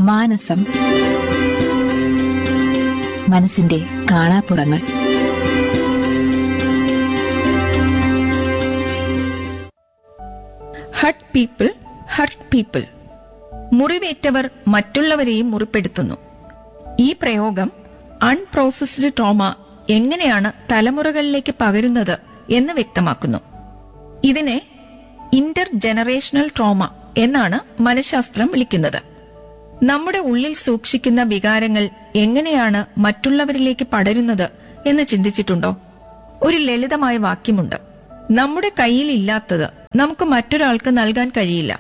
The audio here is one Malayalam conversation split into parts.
മാനസം മനസ്സിന്റെ കാണാപ്പുറങ്ങൾ ഹട്ട് പീപ്പിൾ ഹർട്ട് പീപ്പിൾ മുറിവേറ്റവർ മറ്റുള്ളവരെയും മുറിപ്പെടുത്തുന്നു ഈ പ്രയോഗം അൺപ്രോസസ്ഡ് ട്രോമ എങ്ങനെയാണ് തലമുറകളിലേക്ക് പകരുന്നത് എന്ന് വ്യക്തമാക്കുന്നു ഇതിനെ ഇന്റർ ജനറേഷണൽ ട്രോമ എന്നാണ് മനഃശാസ്ത്രം വിളിക്കുന്നത് നമ്മുടെ ഉള്ളിൽ സൂക്ഷിക്കുന്ന വികാരങ്ങൾ എങ്ങനെയാണ് മറ്റുള്ളവരിലേക്ക് പടരുന്നത് എന്ന് ചിന്തിച്ചിട്ടുണ്ടോ ഒരു ലളിതമായ വാക്യമുണ്ട് നമ്മുടെ കയ്യിൽ ഇല്ലാത്തത് നമുക്ക് മറ്റൊരാൾക്ക് നൽകാൻ കഴിയില്ല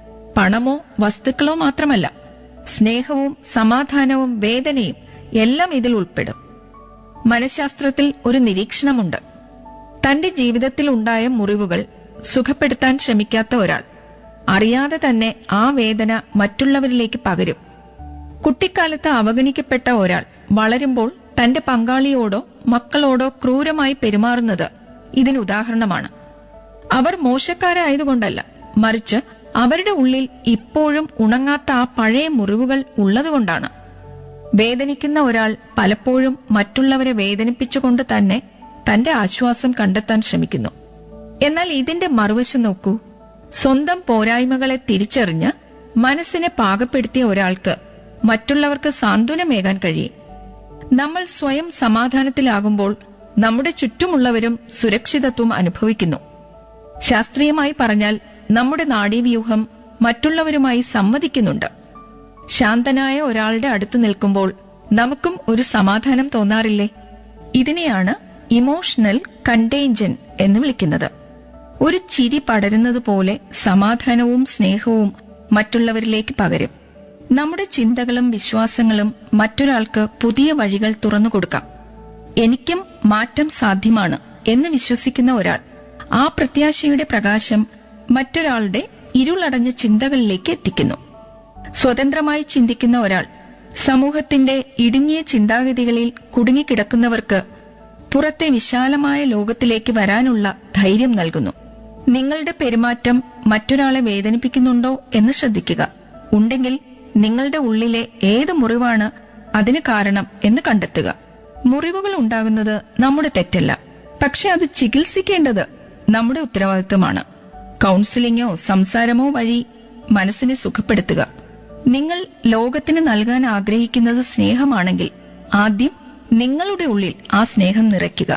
പണമോ വസ്തുക്കളോ മാത്രമല്ല സ്നേഹവും സമാധാനവും വേദനയും എല്ലാം ഇതിൽ ഉൾപ്പെടും മനഃശാസ്ത്രത്തിൽ ഒരു നിരീക്ഷണമുണ്ട് തന്റെ ജീവിതത്തിൽ ഉണ്ടായ മുറിവുകൾ സുഖപ്പെടുത്താൻ ശ്രമിക്കാത്ത ഒരാൾ അറിയാതെ തന്നെ ആ വേദന മറ്റുള്ളവരിലേക്ക് പകരും കുട്ടിക്കാലത്ത് അവഗണിക്കപ്പെട്ട ഒരാൾ വളരുമ്പോൾ തന്റെ പങ്കാളിയോടോ മക്കളോടോ ക്രൂരമായി പെരുമാറുന്നത് ഇതിന് ഉദാഹരണമാണ് അവർ മോശക്കാരായതുകൊണ്ടല്ല മറിച്ച് അവരുടെ ഉള്ളിൽ ഇപ്പോഴും ഉണങ്ങാത്ത ആ പഴയ മുറിവുകൾ ഉള്ളതുകൊണ്ടാണ് വേദനിക്കുന്ന ഒരാൾ പലപ്പോഴും മറ്റുള്ളവരെ വേദനിപ്പിച്ചുകൊണ്ട് തന്നെ തന്റെ ആശ്വാസം കണ്ടെത്താൻ ശ്രമിക്കുന്നു എന്നാൽ ഇതിന്റെ മറുവശം നോക്കൂ സ്വന്തം പോരായ്മകളെ തിരിച്ചറിഞ്ഞ് മനസ്സിനെ പാകപ്പെടുത്തിയ ഒരാൾക്ക് മറ്റുള്ളവർക്ക് സാന്ത്വനമേകാൻ കഴിയും നമ്മൾ സ്വയം സമാധാനത്തിലാകുമ്പോൾ നമ്മുടെ ചുറ്റുമുള്ളവരും സുരക്ഷിതത്വം അനുഭവിക്കുന്നു ശാസ്ത്രീയമായി പറഞ്ഞാൽ നമ്മുടെ നാഡീവ്യൂഹം മറ്റുള്ളവരുമായി സംവദിക്കുന്നുണ്ട് ശാന്തനായ ഒരാളുടെ അടുത്ത് നിൽക്കുമ്പോൾ നമുക്കും ഒരു സമാധാനം തോന്നാറില്ലേ ഇതിനെയാണ് ഇമോഷണൽ കണ്ടേഞ്ചൻ എന്ന് വിളിക്കുന്നത് ഒരു ചിരി പടരുന്നത് പോലെ സമാധാനവും സ്നേഹവും മറ്റുള്ളവരിലേക്ക് പകരും നമ്മുടെ ചിന്തകളും വിശ്വാസങ്ങളും മറ്റൊരാൾക്ക് പുതിയ വഴികൾ തുറന്നു കൊടുക്കാം എനിക്കും മാറ്റം സാധ്യമാണ് എന്ന് വിശ്വസിക്കുന്ന ഒരാൾ ആ പ്രത്യാശയുടെ പ്രകാശം മറ്റൊരാളുടെ ഇരുളടഞ്ഞ ചിന്തകളിലേക്ക് എത്തിക്കുന്നു സ്വതന്ത്രമായി ചിന്തിക്കുന്ന ഒരാൾ സമൂഹത്തിന്റെ ഇടുങ്ങിയ ചിന്താഗതികളിൽ കുടുങ്ങിക്കിടക്കുന്നവർക്ക് പുറത്തെ വിശാലമായ ലോകത്തിലേക്ക് വരാനുള്ള ധൈര്യം നൽകുന്നു നിങ്ങളുടെ പെരുമാറ്റം മറ്റൊരാളെ വേദനിപ്പിക്കുന്നുണ്ടോ എന്ന് ശ്രദ്ധിക്കുക ഉണ്ടെങ്കിൽ നിങ്ങളുടെ ഉള്ളിലെ ഏത് മുറിവാണ് അതിന് കാരണം എന്ന് കണ്ടെത്തുക മുറിവുകൾ ഉണ്ടാകുന്നത് നമ്മുടെ തെറ്റല്ല പക്ഷെ അത് ചികിത്സിക്കേണ്ടത് നമ്മുടെ ഉത്തരവാദിത്വമാണ് കൗൺസിലിങ്ങോ സംസാരമോ വഴി മനസ്സിനെ സുഖപ്പെടുത്തുക നിങ്ങൾ ലോകത്തിന് നൽകാൻ ആഗ്രഹിക്കുന്നത് സ്നേഹമാണെങ്കിൽ ആദ്യം നിങ്ങളുടെ ഉള്ളിൽ ആ സ്നേഹം നിറയ്ക്കുക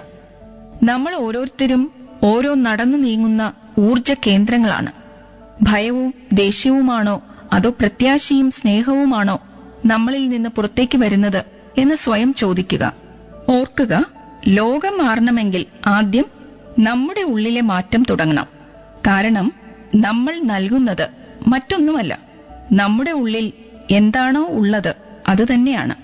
നമ്മൾ ഓരോരുത്തരും ഓരോ നടന്നു നീങ്ങുന്ന ഊർജ കേന്ദ്രങ്ങളാണ് ഭയവും ദേഷ്യവുമാണോ അതോ പ്രത്യാശയും സ്നേഹവുമാണോ നമ്മളിൽ നിന്ന് പുറത്തേക്ക് വരുന്നത് എന്ന് സ്വയം ചോദിക്കുക ഓർക്കുക ലോകം മാറണമെങ്കിൽ ആദ്യം നമ്മുടെ ഉള്ളിലെ മാറ്റം തുടങ്ങണം കാരണം നമ്മൾ നൽകുന്നത് മറ്റൊന്നുമല്ല നമ്മുടെ ഉള്ളിൽ എന്താണോ ഉള്ളത് അത് തന്നെയാണ്